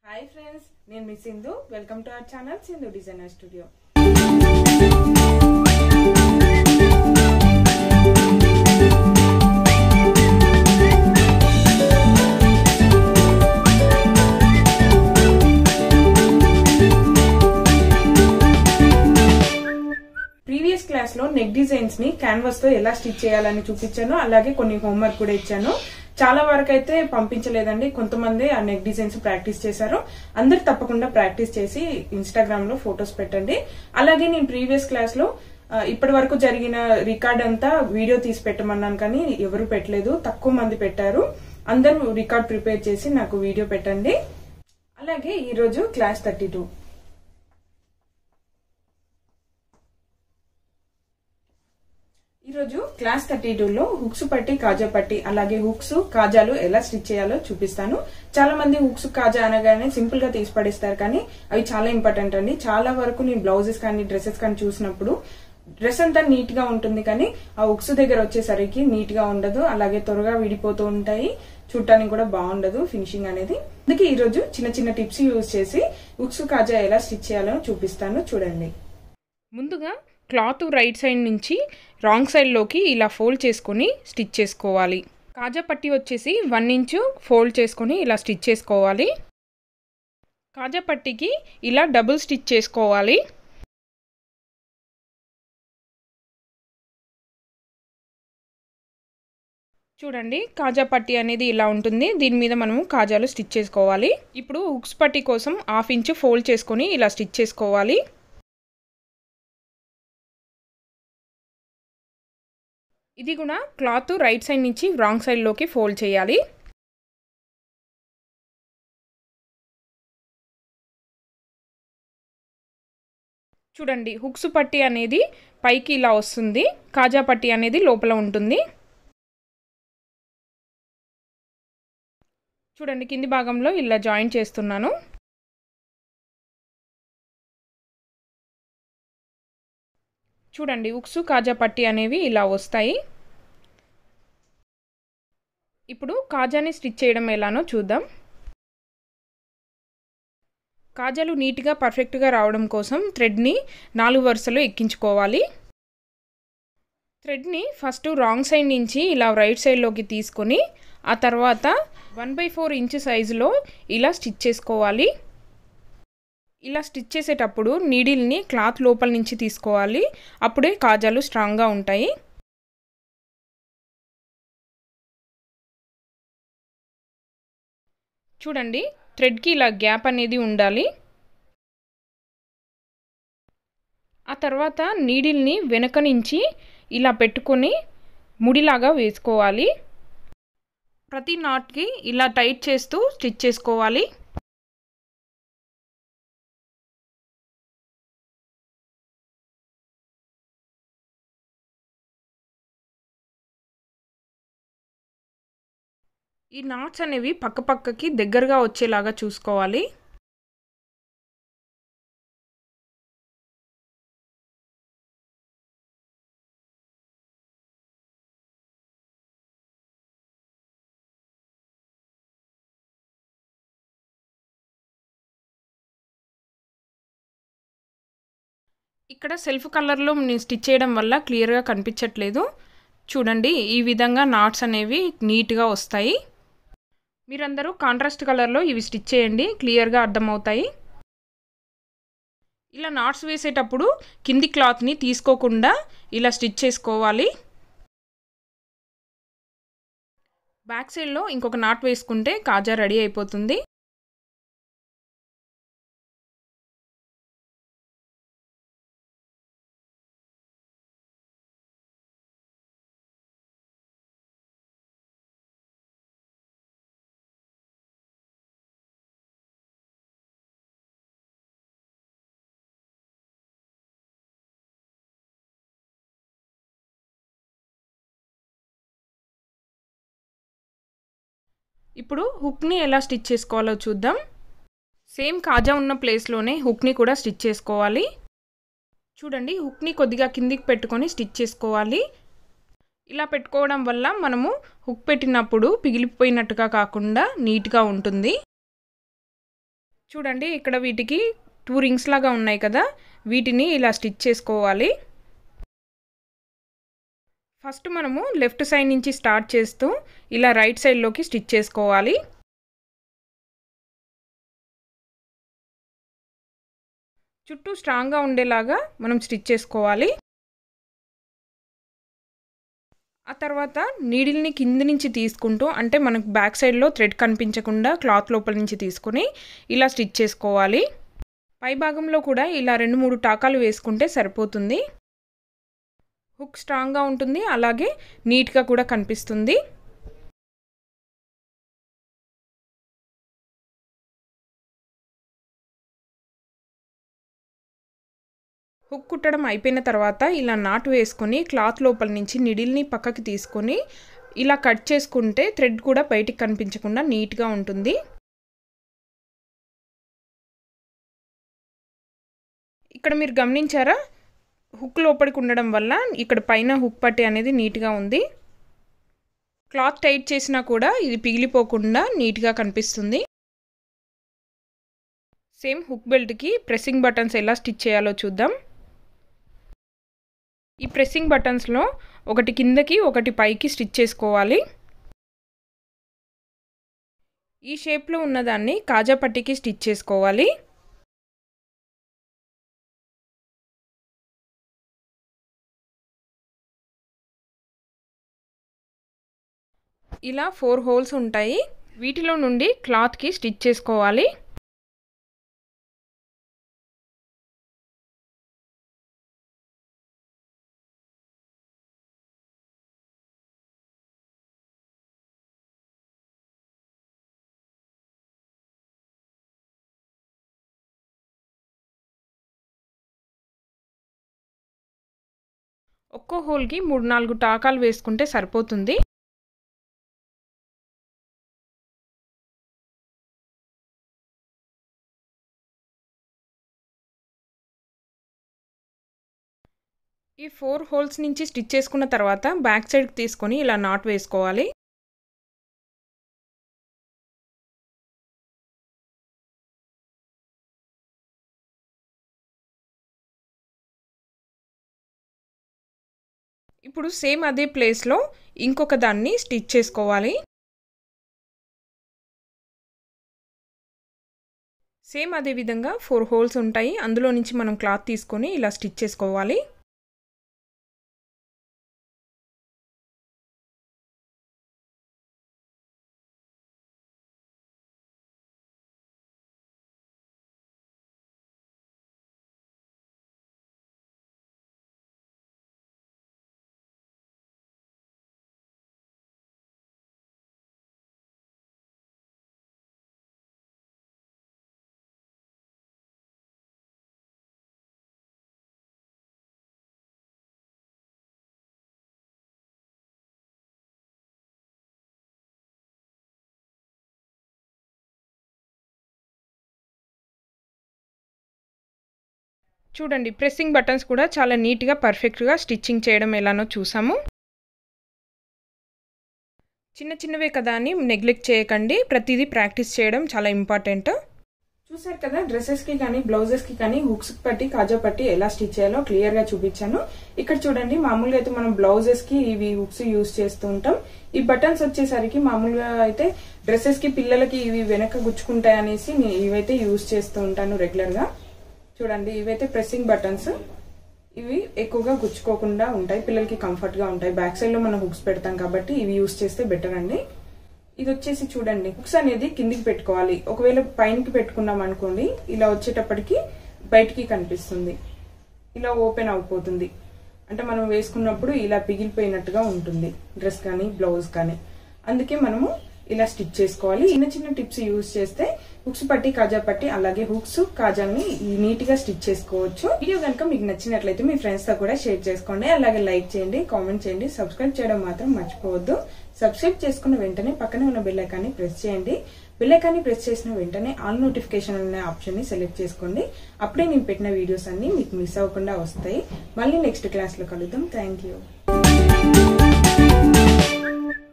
hi friends నేను మీ Sindhu welcome to our channel Sindhu designer studio previous class లో neck designs ని క్యాన్వాస్ తో ఎలా స్టిచ్ చేయాలని చూపించాను అలాగే కొన్ని హోంవర్క్ కూడా ఇచ్చాను చాలా వరకు అయితే పంపించలేదండి కొంతమంది ఆ నెక్ డిజైన్స్ ప్రాక్టీస్ చేశారు అందరు తప్పకుండా ప్రాక్టీస్ చేసి ఇన్స్టాగ్రామ్ లో ఫొటోస్ పెట్టండి అలాగే నేను ప్రీవియస్ క్లాస్ లో ఆ, ఇప్పటి వరకు జరిగిన రికార్డ్ అంతా వీడియో తీసి పెట్టమన్నాను కానీ ఎవరు పెట్టలేదు తక్కువ మంది పెట్టారు అందరూ రికార్డ్ ప్రిపేర్ చేసి నాకు వీడియో పెట్టండి అలాగే ఈ రోజు క్లాస్ థర్టీ టూ ఈరోజు క్లాస్ థర్టీ లో హుక్స్ పట్టి కాజా పట్టి అలాగే హుక్స్ కాజాలు ఎలా స్టిచ్ చేయాలో చూపిస్తాను చాలా మంది హుక్స్ కాజా అనగానే సింపుల్ గా తీసి పడేస్తారు కానీ అవి చాలా ఇంపార్టెంట్ అండి చాలా వరకు నేను బ్లౌజెస్ కానీ డ్రెస్సెస్ కానీ చూసినప్పుడు డ్రెస్ అంతా నీట్ గా ఉంటుంది కానీ ఆ హుక్స్ దగ్గర వచ్చేసరికి నీట్ గా ఉండదు అలాగే త్వరగా విడిపోతూ ఉంటాయి చూడటానికి కూడా బాగుండదు ఫినిషింగ్ అనేది అందుకే ఈ రోజు చిన్న చిన్న టిప్స్ యూజ్ చేసి హుక్స్ కాజా ఎలా స్టిచ్ చేయాలో చూపిస్తాను చూడండి ముందుగా క్లాత్ రైట్ సైడ్ నుంచి రాంగ్ సైడ్లోకి ఇలా ఫోల్డ్ చేసుకొని స్టిచ్ చేసుకోవాలి కాజా పట్టి వచ్చేసి వన్ ఇంచు ఫోల్డ్ చేసుకొని ఇలా స్టిచ్ చేసుకోవాలి కాజా పట్టికి ఇలా డబుల్ స్టిచ్ చేసుకోవాలి చూడండి కాజా పట్టి అనేది ఇలా ఉంటుంది దీని మీద మనము కాజాలు స్టిచ్ చేసుకోవాలి ఇప్పుడు హుక్స్ పట్టి కోసం హాఫ్ ఇంచు ఫోల్డ్ చేసుకొని ఇలా స్టిచ్ చేసుకోవాలి ఇది కూడా క్లాత్ రైట్ సైడ్ నుంచి రాంగ్ సైడ్లోకి ఫోల్డ్ చేయాలి చూడండి హుక్స్ పట్టి అనేది పైకి ఇలా వస్తుంది కాజా పట్టి అనేది లోపల ఉంటుంది చూడండి కింది భాగంలో ఇలా జాయిన్ చేస్తున్నాను చూడండి ఉక్సు కాజా పట్టి అనేవి ఇలా వస్తాయి ఇప్పుడు కాజాని స్టిచ్ చేయడం ఎలానో చూద్దాం కాజాలు నీట్గా పర్ఫెక్ట్గా రావడం కోసం థ్రెడ్ని నాలుగు వరుసలు ఎక్కించుకోవాలి థ్రెడ్ని ఫస్ట్ రాంగ్ సైడ్ నుంచి ఇలా రైట్ సైడ్లోకి తీసుకొని ఆ తర్వాత వన్ బై ఫోర్ ఇంచ్ సైజులో ఇలా స్టిచ్ చేసుకోవాలి ఇలా స్టిచ్ చేసేటప్పుడు నీడిల్ని క్లాత్ లోపల నుంచి తీసుకోవాలి అప్పుడే కాజాలు స్ట్రాంగ్గా ఉంటాయి చూడండి థ్రెడ్కి ఇలా గ్యాప్ అనేది ఉండాలి ఆ తర్వాత నీడిల్ని వెనక నుంచి ఇలా పెట్టుకొని ముడిలాగా వేసుకోవాలి ప్రతి నాట్కి ఇలా టైట్ చేస్తూ స్టిచ్ చేసుకోవాలి ఈ నాట్స్ అనేవి పక్క పక్కకి దగ్గరగా వచ్చేలాగా చూసుకోవాలి ఇక్కడ సెల్ఫ్ కలర్లో నేను స్టిచ్ చేయడం వల్ల క్లియర్గా కనిపించట్లేదు చూడండి ఈ విధంగా నాట్స్ అనేవి నీట్గా వస్తాయి మీరందరూ కాంట్రాస్ట్ కలర్లో ఇవి స్టిచ్ చేయండి క్లియర్గా అర్థమవుతాయి ఇలా నాట్స్ వేసేటప్పుడు కింది క్లాత్ని తీసుకోకుండా ఇలా స్టిచ్ చేసుకోవాలి బ్యాక్ సైడ్లో ఇంకొక నాట్ వేసుకుంటే కాజా రెడీ అయిపోతుంది ఇప్పుడు హుక్ని ఎలా స్టిచ్ చేసుకోవాలో చూద్దాం సేమ్ కాజా ఉన్న ప్లేస్లోనే హుక్ని కూడా స్టిచ్ చేసుకోవాలి చూడండి హుక్ని కొద్దిగా కిందికి పెట్టుకొని స్టిచ్ చేసుకోవాలి ఇలా పెట్టుకోవడం వల్ల మనము హుక్ పెట్టినప్పుడు పిగిలిపోయినట్టుగా కాకుండా నీట్గా ఉంటుంది చూడండి ఇక్కడ వీటికి టూ రింగ్స్ లాగా ఉన్నాయి కదా వీటిని ఇలా స్టిచ్ చేసుకోవాలి ఫస్ట్ మనము లెఫ్ట్ సైడ్ నుంచి స్టార్ట్ చేస్తూ ఇలా రైట్ సైడ్లోకి స్టిచ్ చేసుకోవాలి చుట్టూ స్ట్రాంగ్గా ఉండేలాగా మనం స్టిచ్ చేసుకోవాలి ఆ తర్వాత నీడిల్ని కింద నుంచి తీసుకుంటూ అంటే మనకు బ్యాక్ సైడ్లో థ్రెడ్ కనిపించకుండా క్లాత్ లోపల నుంచి తీసుకొని ఇలా స్టిచ్ చేసుకోవాలి పై భాగంలో కూడా ఇలా రెండు మూడు టాకాలు వేసుకుంటే సరిపోతుంది హుక్ స్ట్రాంగ్గా ఉంటుంది అలాగే నీట్గా కూడా కనిపిస్తుంది హుక్ కుట్టడం అయిపోయిన తర్వాత ఇలా నాటు వేసుకొని క్లాత్ లోపల నుంచి నిడిల్ని పక్కకి తీసుకొని ఇలా కట్ చేసుకుంటే థ్రెడ్ కూడా బయటికి కనిపించకుండా నీట్గా ఉంటుంది ఇక్కడ మీరు గమనించారా హుక్ లోపలికి ఉండడం వల్ల ఇక్కడ పైన హుక్ పట్టి అనేది నీట్గా ఉంది క్లాత్ టైట్ చేసినా కూడా ఇది పిగిలిపోకుండా నీట్గా కనిపిస్తుంది సేమ్ హుక్ బెల్ట్కి ప్రెస్సింగ్ బటన్స్ ఎలా స్టిచ్ చేయాలో చూద్దాం ఈ ప్రెస్సింగ్ బటన్స్లో ఒకటి కిందకి ఒకటి పైకి స్టిచ్ చేసుకోవాలి ఈ షేప్లో ఉన్నదాన్ని కాజా పట్టికి స్టిచ్ చేసుకోవాలి ఇలా ఫోర్ హోల్స్ ఉంటాయి వీటిలో నుండి క్లాత్కి స్టిచ్ చేసుకోవాలి ఒక్కో హోల్కి మూడు నాలుగు టాకాలు వేసుకుంటే సరిపోతుంది ఈ ఫోర్ హోల్స్ నుంచి స్టిచ్ చేసుకున్న తర్వాత బ్యాక్ సైడ్కి తీసుకొని ఇలా నాట్ వేసుకోవాలి ఇప్పుడు సేమ్ అదే ప్లేస్లో ఇంకొక దాన్ని స్టిచ్ చేసుకోవాలి సేమ్ అదే విధంగా ఫోర్ హోల్స్ ఉంటాయి అందులో నుంచి మనం క్లాత్ తీసుకొని ఇలా స్టిచ్ చేసుకోవాలి చూడండి ప్రెస్సింగ్ బటన్స్ కూడా చాలా నీట్గా పర్ఫెక్ట్గా స్టిచ్చింగ్ చేయడం ఎలానో చూసాము చిన్న చిన్నవే కదా అని నెగ్లెక్ట్ చేయకండి ప్రతిదీ ప్రాక్టీస్ చేయడం చాలా ఇంపార్టెంట్ చూసారు కదా డ్రెస్సెస్ కి కానీ బ్లౌజెస్ కి కానీ హుక్స్ పట్టి కాజా పట్టి ఎలా స్టిచ్ చేయాలో క్లియర్ గా చూపించాను ఇక్కడ చూడండి మామూలుగా అయితే మనం బ్లౌజెస్ కి ఇవి హుక్స్ యూజ్ చేస్తూ ఉంటాం ఈ బటన్స్ వచ్చేసరికి మామూలుగా అయితే డ్రెస్సెస్ కి పిల్లలకి ఇవి వెనక గుచ్చుకుంటాయి అనేసి నేను ఇవైతే యూజ్ చేస్తూ ఉంటాను రెగ్యులర్ గా చూడండి ఇవైతే ప్రెస్సింగ్ బటన్స్ ఇవి ఎక్కువగా గుచ్చుకోకుండా ఉంటాయి పిల్లలకి కంఫర్ట్ గా ఉంటాయి బ్యాక్ సైడ్ లో మనం హుక్స్ పెడతాం కాబట్టి ఇవి యూజ్ చేస్తే బెటర్ అండి ఇది వచ్చేసి చూడండి హుక్స్ అనేది కిందికి పెట్టుకోవాలి ఒకవేళ పైనకి పెట్టుకున్నాం అనుకోండి ఇలా వచ్చేటప్పటికి బయటికి కనిపిస్తుంది ఇలా ఓపెన్ అయిపోతుంది అంటే మనం వేసుకున్నప్పుడు ఇలా పిగిలిపోయినట్టుగా ఉంటుంది డ్రెస్ కానీ బ్లౌజ్ కానీ అందుకే మనము ఇలా స్టిచ్ చేసుకోవాలి చిన్న చిన్న టిప్స్ యూజ్ చేస్తే హుక్స్ పట్టి కాజా పట్టి అలాగే హుక్స్ కాజాని నీట్ గా స్టిచ్ చేసుకోవచ్చు వీడియో కనుక మీకు నచ్చినట్లయితే మీ ఫ్రెండ్స్ తో కూడా షేర్ చేసుకోండి అలాగే లైక్ చేయండి కామెంట్ చేయండి సబ్స్క్రైబ్ చేయడం మాత్రం మర్చిపోవద్దు సబ్స్క్రైబ్ చేసుకున్న వెంటనే పక్కనే ఉన్న బెల్ ఐకాన్ని ప్రెస్ చేయండి బెల్ ఐకాన్ని ప్రెస్ చేసిన వెంటనే ఆల్ నోటిఫికేషన్ అనే ఆప్షన్ ని సెలెక్ట్ చేసుకోండి అప్పుడే నేను పెట్టిన వీడియోస్ అన్ని మీకు మిస్ అవ్వకుండా వస్తాయి మళ్ళీ నెక్స్ట్ క్లాస్ లో కలుద్దాం థ్యాంక్ యూ